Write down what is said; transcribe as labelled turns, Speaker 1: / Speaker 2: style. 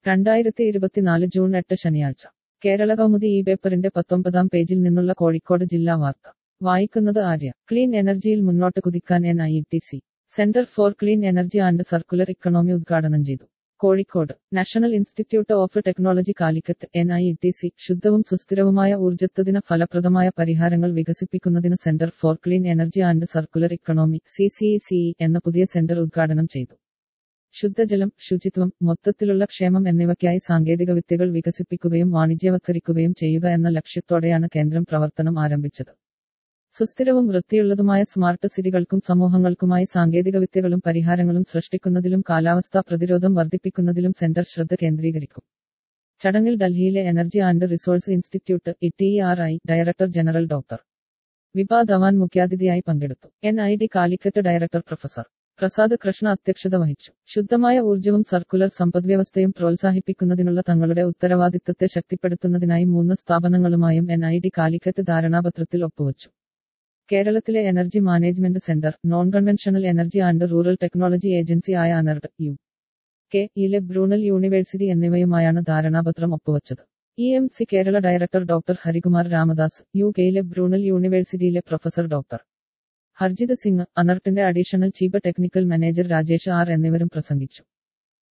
Speaker 1: രണ്ടായിരത്തി ഇരുപത്തിനാല് ജൂൺ എട്ട് ശനിയാഴ്ച കേരള കൗമുദി ഈ പേപ്പറിന്റെ പത്തൊമ്പതാം പേജിൽ നിന്നുള്ള കോഴിക്കോട് ജില്ലാ വാർത്ത വായിക്കുന്നത് ആര്യ ക്ലീൻ എനർജിയിൽ മുന്നോട്ട് കുതിക്കാൻ N I T C centre for clean energy and circular economy ഉദ്ഘാടനം ചെയ്തു Kozhikode national institute of technology Calicut N I T C ശുദ്ധവും സുസ്ഥിരവുമായ ഊർജ്ജത്വത്തിന് ഫലപ്രദമായ പരിഹാരങ്ങൾ വികസിപ്പിക്കുന്നതിന് centre for clean energy and circular economy C C C എന്ന പുതിയ സെന്റർ ഉദ്ഘാടനം ചെയ്തു ശുദ്ധജലം ശുചിത്വം മൊത്തത്തിലുള്ള ക്ഷേമം എന്നിവയ്ക്കായി സാങ്കേതികവിദ്യകൾ വികസിപ്പിക്കുകയും വാണിജ്യവത്കരിക്കുകയും ചെയ്യുക എന്ന ലക്ഷ്യത്തോടെയാണ് കേന്ദ്രം പ്രവർത്തനം ആരംഭിച്ചത് സുസ്ഥിരവും വൃത്തിയുള്ളതുമായ സ്മാർട്ട് സിറ്റികൾക്കും സമൂഹങ്ങൾക്കുമായി സാങ്കേതികവിദ്യകളും പരിഹാരങ്ങളും സൃഷ്ടിക്കുന്നതിലും കാലാവസ്ഥാ പ്രതിരോധം വർദ്ധിപ്പിക്കുന്നതിലും സെന്റർ ശ്രദ്ധ കേന്ദ്രീകരിക്കും ചടങ്ങിൽ ഡൽഹിയിലെ energy and resource institute E director general doctor Vibha Dhawan മുഖ്യാതിഥിയായി പങ്കെടുത്തു N I D Calicut director professor Prasad Krishna അധ്യക്ഷത വഹിച്ചു ശുദ്ധമായ ഊർജ്ജവും സർക്കുലർ സമ്പദ്വ്യവസ്ഥയും പ്രോത്സാഹിപ്പിക്കുന്നതിനുള്ള തങ്ങളുടെ ഉത്തരവാദിത്തത്തെ ശക്തിപ്പെടുത്തുന്നതിനായി മൂന്ന് സ്ഥാപനങ്ങളുമായും എൻ ഐ ഡി കാലിക്കറ്റ് ധാരണാപത്രത്തിൽ ഒപ്പുവച്ചു കേരളത്തിലെ energy management centre non conventional energy and rural technology agency ആയ അനർഡ് യു കെ ഇലെ ബ്രൂണൽ യൂണിവേഴ്സിറ്റി എന്നിവയുമായാണ് ധാരണാപത്രം ഒപ്പുവച്ചത് E M C Kerala director doctor Harikumar Ramadas U കെയിലെ ബ്രൂണൽ യൂണിവേഴ്സിറ്റിയിലെ പ്രൊഫസർ ഡോക്ടർ ഹർജിത് സിംഗ് അനർട്ടിന്റെ additional chief technical manager Rajesh R എന്നിവരും പ്രസംഗിച്ചു